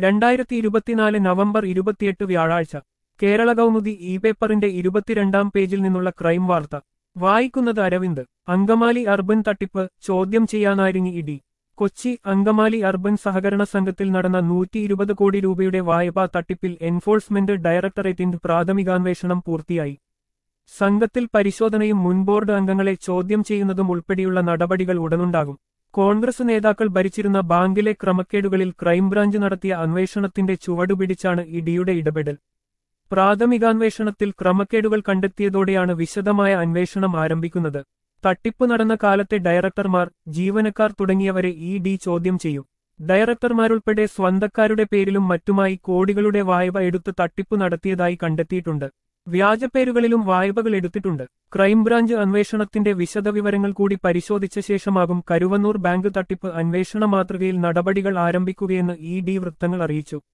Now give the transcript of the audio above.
രണ്ടായിരത്തി ഇരുപത്തിനാല് നവംബർ ഇരുപത്തിയെട്ട് വ്യാഴാഴ്ച കേരള കൗമുദി ഇ പേപ്പറിന്റെ ഇരുപത്തിരണ്ടാം പേജിൽ നിന്നുള്ള ക്രൈം വാർത്ത വായിക്കുന്നത് അരവിന്ദ് അങ്കമാലി അർബൻ തട്ടിപ്പ് ചോദ്യം ചെയ്യാനായിരുങ്ങി ഇടി കൊച്ചി അങ്കമാലി അർബൻ സഹകരണ സംഘത്തിൽ നടന്ന നൂറ്റി ഇരുപത് കോടി രൂപയുടെ വായ്പാ തട്ടിപ്പിൽ എൻഫോഴ്സ്മെന്റ് ഡയറക്ടറേറ്റിന്റെ പ്രാഥമികാന്വേഷണം പൂർത്തിയായി സംഘത്തിൽ പരിശോധനയും മുൻബോർഡ് അംഗങ്ങളെ ചോദ്യം ചെയ്യുന്നതും ഉൾപ്പെടെയുള്ള നടപടികൾ ഉടനുണ്ടാകും കോൺഗ്രസ് നേതാക്കൾ ഭരിച്ചിരുന്ന ബാങ്കിലെ ക്രമക്കേടുകളിൽ ക്രൈംബ്രാഞ്ച് നടത്തിയ അന്വേഷണത്തിന്റെ ചുവടുപിടിച്ചാണ് ഇഡിയുടെ ഇടപെടൽ പ്രാഥമികാന്വേഷണത്തിൽ ക്രമക്കേടുകൾ കണ്ടെത്തിയതോടെയാണ് വിശദമായ അന്വേഷണം ആരംഭിക്കുന്നത് തട്ടിപ്പ് നടന്ന കാലത്തെ ഡയറക്ടർമാർ ജീവനക്കാർ തുടങ്ങിയവരെ ഇ ഡി ചോദ്യം ചെയ്യും ഡയറക്ടർമാരുൾപ്പെടെ സ്വന്തക്കാരുടെ പേരിലും മറ്റുമായി കോടികളുടെ വായ്പ എടുത്ത് തട്ടിപ്പ് നടത്തിയതായി കണ്ടെത്തിയിട്ടുണ്ട് വ്യാജപ്പേരുകളിലും വായ്പകൾ എടുത്തിട്ടുണ്ട് ക്രൈംബ്രാഞ്ച് അന്വേഷണത്തിന്റെ വിശദവിവരങ്ങൾ കൂടി പരിശോധിച്ച ശേഷമാകും കരുവന്നൂർ ബാങ്ക് തട്ടിപ്പ് അന്വേഷണ മാതൃകയിൽ നടപടികൾ ആരംഭിക്കുകയെന്ന് ഇ ഡി വൃത്തങ്ങൾ അറിയിച്ചു